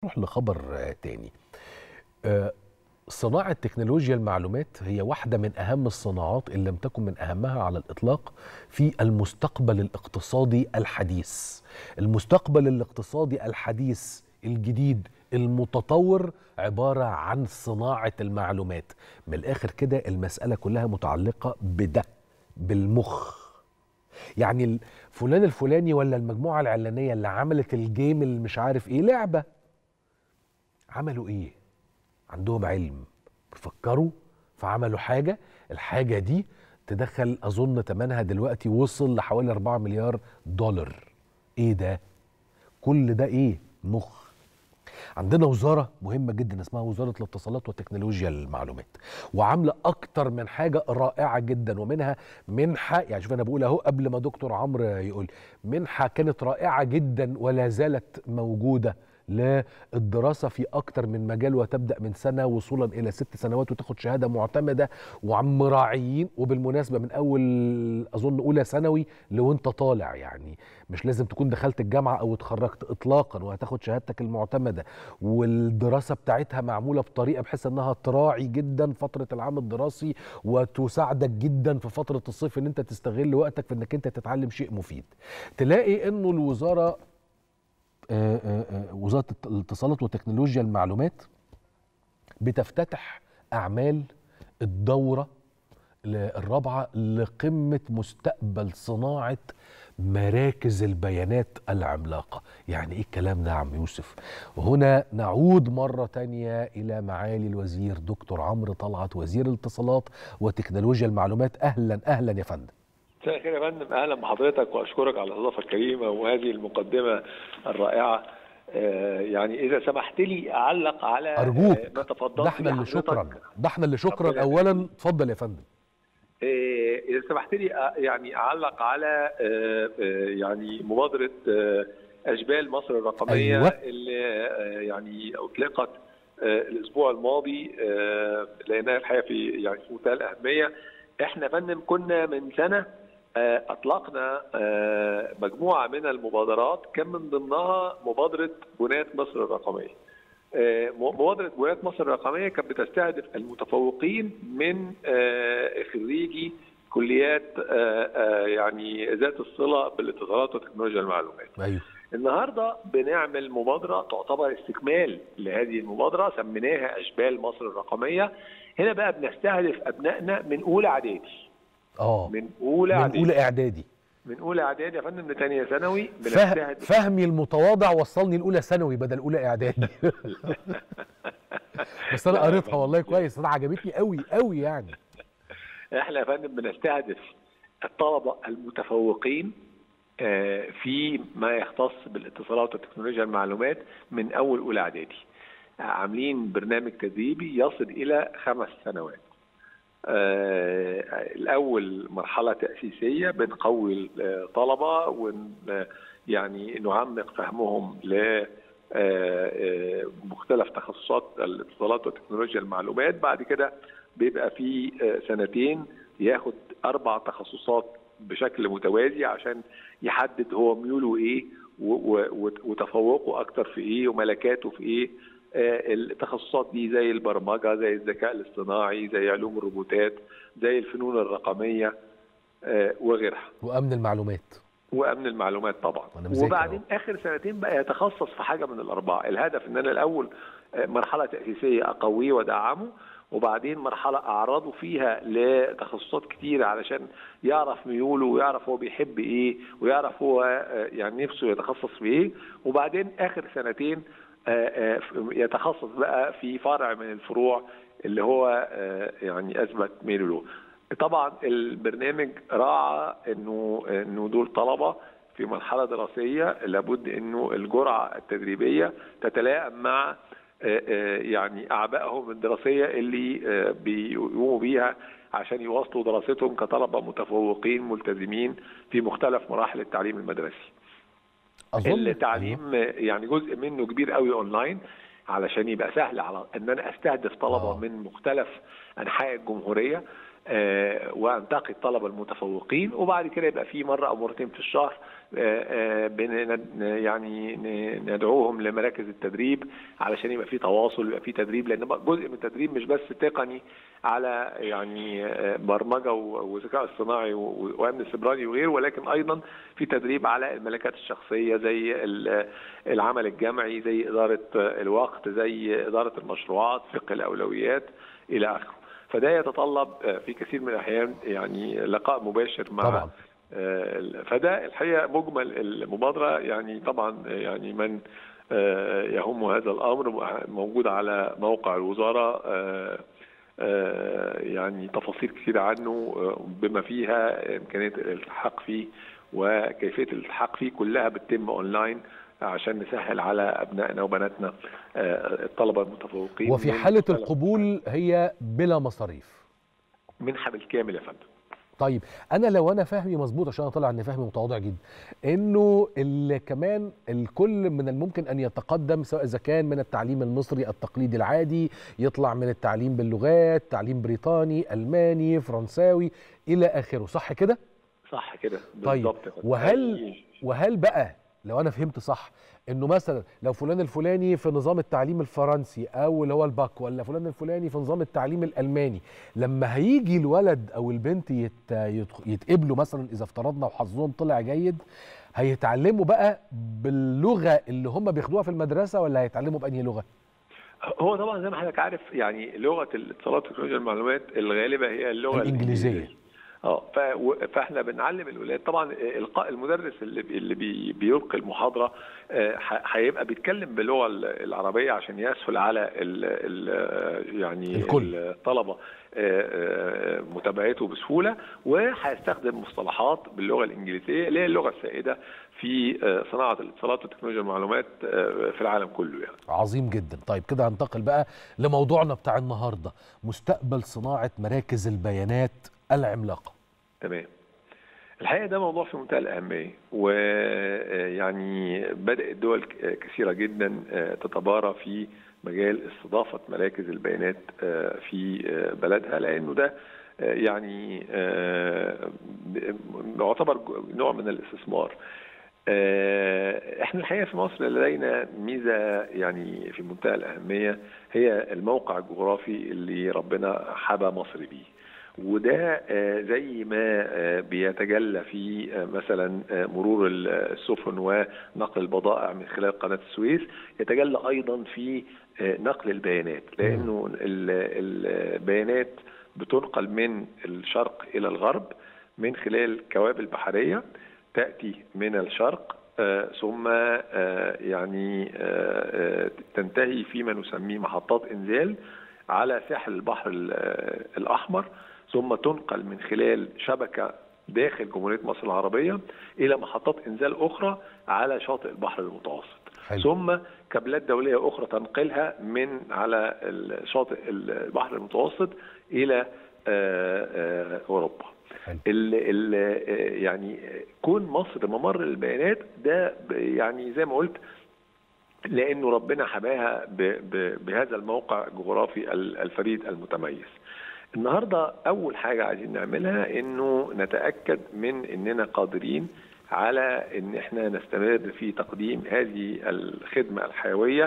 نروح لخبر تاني صناعة تكنولوجيا المعلومات هي واحدة من أهم الصناعات إن لم تكن من أهمها على الإطلاق في المستقبل الاقتصادي الحديث المستقبل الاقتصادي الحديث الجديد المتطور عبارة عن صناعة المعلومات من الآخر كده المسألة كلها متعلقة بده بالمخ يعني فلان الفلاني ولا المجموعة العلانية اللي عملت الجيم اللي مش عارف ايه لعبة عملوا ايه عندهم علم بيفكروا فعملوا حاجة الحاجة دي تدخل أظن ثمنها دلوقتي وصل لحوالي 4 مليار دولار ايه ده كل ده ايه مخ عندنا وزارة مهمة جدا اسمها وزارة الاتصالات وتكنولوجيا المعلومات وعاملة أكتر من حاجة رائعة جدا ومنها منحة يعني شوف أنا بقول أهو قبل ما دكتور عمرو يقول منحة كانت رائعة جدا ولا زالت موجودة للدراسة في أكتر من مجال وتبدأ من سنة وصولا إلى ست سنوات وتاخد شهادة معتمدة وعن مراعيين وبالمناسبة من أول أظن أولى ثانوي لو أنت طالع يعني مش لازم تكون دخلت الجامعة أو اتخرجت إطلاقا وهتاخد شهادتك المعتمدة والدراسة بتاعتها معمولة بطريقة بحيث أنها تراعي جدا فترة العام الدراسي وتساعدك جدا في فترة الصيف أن أنت تستغل وقتك في أنك أنت تتعلم شيء مفيد تلاقي أنه الوزارة وزاره الاتصالات وتكنولوجيا المعلومات بتفتتح اعمال الدوره الرابعه لقمه مستقبل صناعه مراكز البيانات العملاقه يعني ايه الكلام ده يا عم يوسف وهنا نعود مره تانية الى معالي الوزير دكتور عمرو طلعت وزير الاتصالات وتكنولوجيا المعلومات اهلا اهلا يا فندم مساء الخير يا فندم اهلا بحضرتك واشكرك على الاضافه الكريمه وهذه المقدمه الرائعه آه يعني اذا سمحت لي اعلق على ارجوك آه ما تفضلت ده احنا اللي شكرا ده احنا اللي شكرا اولا اتفضل يا فندم آه اذا سمحت لي يعني اعلق على يعني مبادره اشبال مصر الرقميه أيوة. اللي يعني اطلقت الاسبوع الماضي لانها الحقيقه في يعني في منتهى الاهميه احنا فندم كنا من سنه اطلقنا مجموعه من المبادرات كان من ضمنها مبادره بنايه مصر الرقميه. مبادره بنايه مصر الرقميه كانت بتستهدف المتفوقين من خريجي كليات يعني ذات الصله بالاتصالات وتكنولوجيا المعلومات. ايوه النهارده بنعمل مبادره تعتبر استكمال لهذه المبادره سميناها اشبال مصر الرقميه. هنا بقى بنستهدف ابنائنا من اولى اعدادي. اه من اولى من اعدادي اولى اعدادي من اولى اعدادي يا فندم لثانيه ثانوي فهم بنستهدف فهمي المتواضع وصلني لاولى ثانوي بدل اولى اعدادي بس انا لا يا قريتها فندم. والله كويس انا عجبتني قوي قوي يعني احنا يا فندم بنستهدف الطلبه المتفوقين آه، في ما يختص بالاتصالات وتكنولوجيا المعلومات من اول اولى اعدادي عاملين برنامج تدريبي يصل الى خمس سنوات آه، الاول مرحله تاسيسيه بنقوي الطلبه ون يعني نعمق فهمهم ل آه، آه، مختلف تخصصات الاتصالات وتكنولوجيا المعلومات بعد كده بيبقى في آه، سنتين ياخد اربع تخصصات بشكل متوازي عشان يحدد هو ميوله ايه و- و- وتفوقه اكتر في ايه وملكاته في ايه آه، التخصصات دي زي البرمجه زي الذكاء الاصطناعي زي علوم الروبوتات زي الفنون الرقميه آه، وغيرها وامن المعلومات وامن المعلومات طبعا وأنا مذاكر وبعدين اخر سنتين بقى يتخصص في حاجه من الاربعه الهدف ان انا الاول آه، مرحله تاسيسيه اقويه وادعمه وبعدين مرحله اعرضه فيها لتخصصات كتيره علشان يعرف ميوله ويعرف هو بيحب ايه ويعرف هو آه، يعني نفسه يتخصص في ايه وبعدين اخر سنتين آه، آه، يتخصص بقى في فرع من الفروع اللي هو آه، يعني اثبت ميله له طبعا البرنامج راعى انه انه دول طلبه في مرحله دراسيه لابد انه الجرعه التدريبيه تتلائم مع آه، آه، يعني اعبائهم الدراسيه اللي آه، بيقوموا بيها عشان يواصلوا دراستهم كطلبه متفوقين ملتزمين في مختلف مراحل التعليم المدرسي. اظن التعليم يعني جزء منه كبير قوي اونلاين علشان يبقى سهل على ان انا استهدف طلبه آه. أوه. من مختلف انحاء الجمهوريه آه، وانتقي الطلبه المتفوقين وبعد كده يبقى في مره او مرتين في الشهر آه، آه، بن- يعني ن- ندعوهم لمراكز التدريب علشان يبقى في تواصل يبقى في تدريب لان بقى جزء من التدريب مش بس تقني على يعني آه، برمجه و- وذكاء اصطناعي و- وامن السيبراني وغيره ولكن ايضا في تدريب على الملكات الشخصيه زي ال- العمل الجمعي زي اداره آه، الوقت زي اداره المشروعات فقه الاولويات الى اخره فده يتطلب آه، في كثير من الاحيان يعني لقاء مباشر مع طبعا آه، فده الحقيقه مجمل المبادره يعني طبعا يعني من آه، يهم هذا الامر موجود على موقع الوزاره آه، آه، يعني تفاصيل كثيره عنه آه، بما فيها امكانيه الالتحاق فيه وكيفيه الالتحاق فيه كلها بتتم اونلاين عشان نسهل على ابنائنا وبناتنا آه، الطلبه المتفوقين وفي من حاله مختلف- القبول هي بلا مصاريف منحه بالكامل يا فندم طيب انا لو انا فهمي مظبوط عشان انا طالع ان فهمي متواضع جدا انه اللي كمان الكل من الممكن ان يتقدم سواء اذا كان من التعليم المصري التقليدي العادي يطلع من التعليم باللغات تعليم بريطاني الماني فرنساوي الى اخره صح كده صح كده طيب بالظبط يا فندم. وهل وهل بقى لو انا فهمت صح انه مثلا لو فلان الفلاني في نظام التعليم الفرنسي او اللي هو الباك ولا فلان الفلاني في نظام التعليم الالماني لما هيجي الولد او البنت يت يت- يتقبلوا مثلا اذا افترضنا وحظهم طلع جيد هيتعلموا بقى باللغه اللي هم بياخدوها في المدرسه ولا هيتعلموا بانهي لغه؟ هو طبعا زي ما حضرتك عارف يعني لغه الاتصالات وتكنولوجيا المعلومات الغالبه هي اللغه الإنجليزية. اه ف- و- فاحنا بنعلم الولاد طبعا القاء المدرس اللي بي- اللي بي- بيلقي المحاضره آه، ح- هيبقى بيتكلم باللغه ال- العربيه عشان يسهل على ال ال يعني الكل. الطلبه آه، آه، متابعته بسهوله وهيستخدم مصطلحات باللغه الانجليزيه اللي هي اللغه السائده في آه، صناعه الاتصالات وتكنولوجيا المعلومات آه، في العالم كله يعني. عظيم جدا طيب كده هنتقل بقى لموضوعنا بتاع النهارده مستقبل صناعه مراكز البيانات العملاقه تمام الحقيقه ده موضوع في منتهى الاهميه ويعني بدات دول ك- كثيره جدا آه، تتبارى في مجال استضافه مراكز البيانات آه، في آه، بلدها لانه ده آه، يعني آه، ب- يعتبر ج- نوع من الاستثمار آه، احنا الحقيقه في مصر لدينا ميزه يعني في منتهى الاهميه هي الموقع الجغرافي اللي ربنا حبى مصر بيه وده آه، زي ما آه، بيتجلى في آه، مثلا آه، مرور ال- السفن ونقل البضائع من خلال قناه السويس يتجلى ايضا في آه، نقل البيانات لانه ال- البيانات بتنقل من الشرق الى الغرب من خلال كوابل بحريه تاتي من الشرق آه، ثم آه، يعني آه، آه، تنتهي فيما نسميه محطات انزال على ساحل البحر ال- آه، الاحمر ثم تنقل من خلال شبكه داخل جمهوريه مصر العربيه الى محطات انزال اخرى على شاطئ البحر المتوسط حلو. ثم كابلات دوليه اخرى تنقلها من على ال- شاطئ البحر المتوسط الى آه، آه، اوروبا حلو. ال ال يعني كون مصر ممر البيانات ده ب- يعني زي ما قلت لانه ربنا حماها ب- ب- بهذا الموقع الجغرافي ال- الفريد المتميز. النهارده اول حاجه عايزين نعملها انه نتاكد من اننا قادرين على ان احنا نستمر في تقديم هذه الخدمه الحيويه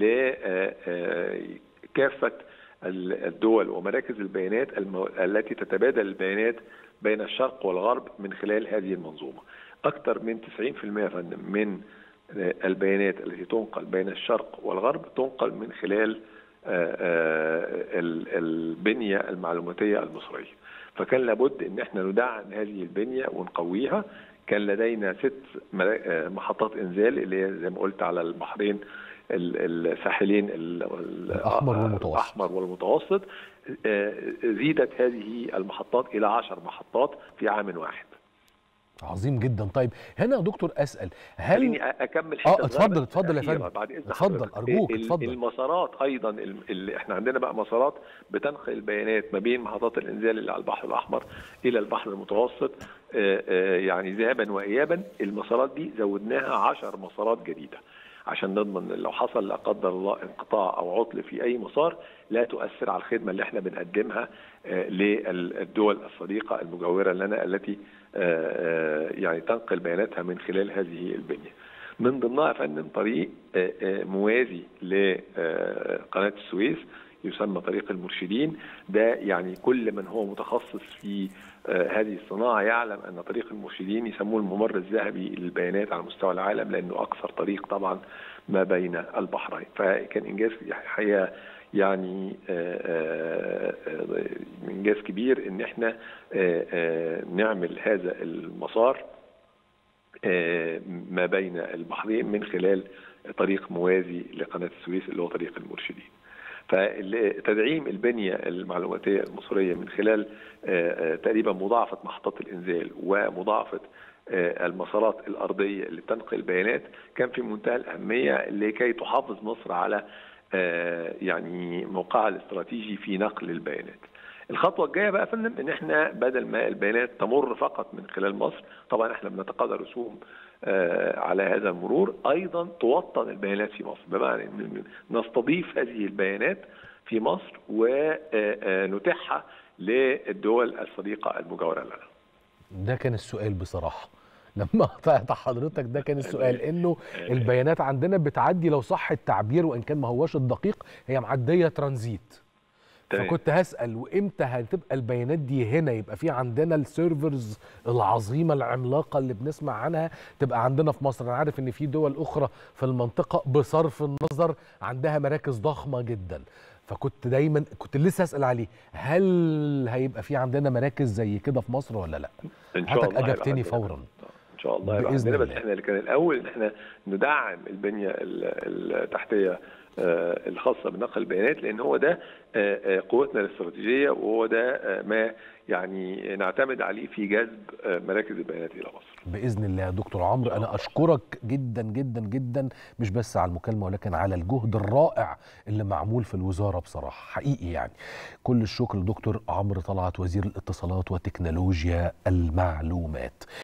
لكافه الدول ومراكز البيانات الم- التي تتبادل البيانات بين الشرق والغرب من خلال هذه المنظومه. اكثر من 90% يا فندم من البيانات التي تنقل بين الشرق والغرب تنقل من خلال آه، آه، ال- البنيه المعلوماتيه المصريه. فكان لابد ان احنا ندعم هذه البنيه ونقويها. كان لدينا ست مرا- آه، محطات انزال اللي هي زي ما قلت على البحرين ال- الساحلين ال- ال- الأحمر آه، والمتوسط. الاحمر والمتوسط آه، زيدت هذه المحطات الى عشر محطات في عام واحد. عظيم جدا طيب هنا يا دكتور اسال هل خليني اكمل اه حته اتفضل صغيرة اتفضل يا أخيرة فندم بعد اذن اتفضل حضرتك. ارجوك ال- اتفضل المسارات ايضا ال- اللي احنا عندنا بقى مسارات بتنقل البيانات ما بين محطات الانزال اللي على البحر الاحمر الى البحر المتوسط آه، آه، يعني ذهابا وايابا المسارات دي زودناها 10 مسارات جديده عشان نضمن لو حصل لا قدر الله انقطاع او عطل في اي مسار لا تؤثر على الخدمه اللي احنا بنقدمها للدول الصديقه المجاوره لنا التي يعني تنقل بياناتها من خلال هذه البنيه. من ضمنها يا فندم طريق موازي لقناه السويس يسمى طريق المرشدين ده يعني كل من هو متخصص في هذه الصناعه يعلم ان طريق المرشدين يسموه الممر الذهبي للبيانات على مستوى العالم لانه اقصر طريق طبعا ما بين البحرين فكان انجاز حقيقه يعني انجاز كبير ان احنا نعمل هذا المسار ما بين البحرين من خلال طريق موازي لقناه السويس اللي هو طريق المرشدين. فتدعيم البنيه المعلوماتيه المصريه من خلال تقريبا مضاعفه محطات الانزال ومضاعفه المسارات الارضيه اللي بتنقل البيانات كان في منتهى الاهميه لكي تحافظ مصر على يعني موقعها الاستراتيجي في نقل البيانات. الخطوه الجايه بقى يا فندم ان احنا بدل ما البيانات تمر فقط من خلال مصر طبعا احنا بنتقاضى رسوم على هذا المرور ايضا توطن البيانات في مصر بمعنى ان نستضيف هذه البيانات في مصر ونتيحها للدول الصديقه المجاوره لنا. ده كان السؤال بصراحه لما قطعت حضرتك ده كان السؤال انه البيانات عندنا بتعدي لو صح التعبير وان كان ما هوش الدقيق هي معديه ترانزيت فكنت هسال وامتى هتبقى البيانات دي هنا يبقى في عندنا السيرفرز العظيمه العملاقه اللي بنسمع عنها تبقى عندنا في مصر انا عارف ان في دول اخرى في المنطقه بصرف النظر عندها مراكز ضخمه جدا فكنت دايما كنت لسه اسال عليه هل هيبقى في عندنا مراكز زي كده في مصر ولا لا ان شاء الله اجبتني فورا ان شاء الله باذن الله بس احنا اللي كان الاول ان احنا ندعم البنيه التحتيه الخاصه بنقل البيانات لان هو ده قوتنا الاستراتيجيه وهو ده ما يعني نعتمد عليه في جذب مراكز البيانات الى مصر. باذن الله يا دكتور عمرو انا اشكرك جدا جدا جدا مش بس على المكالمه ولكن على الجهد الرائع اللي معمول في الوزاره بصراحه حقيقي يعني. كل الشكر لدكتور عمرو طلعت وزير الاتصالات وتكنولوجيا المعلومات.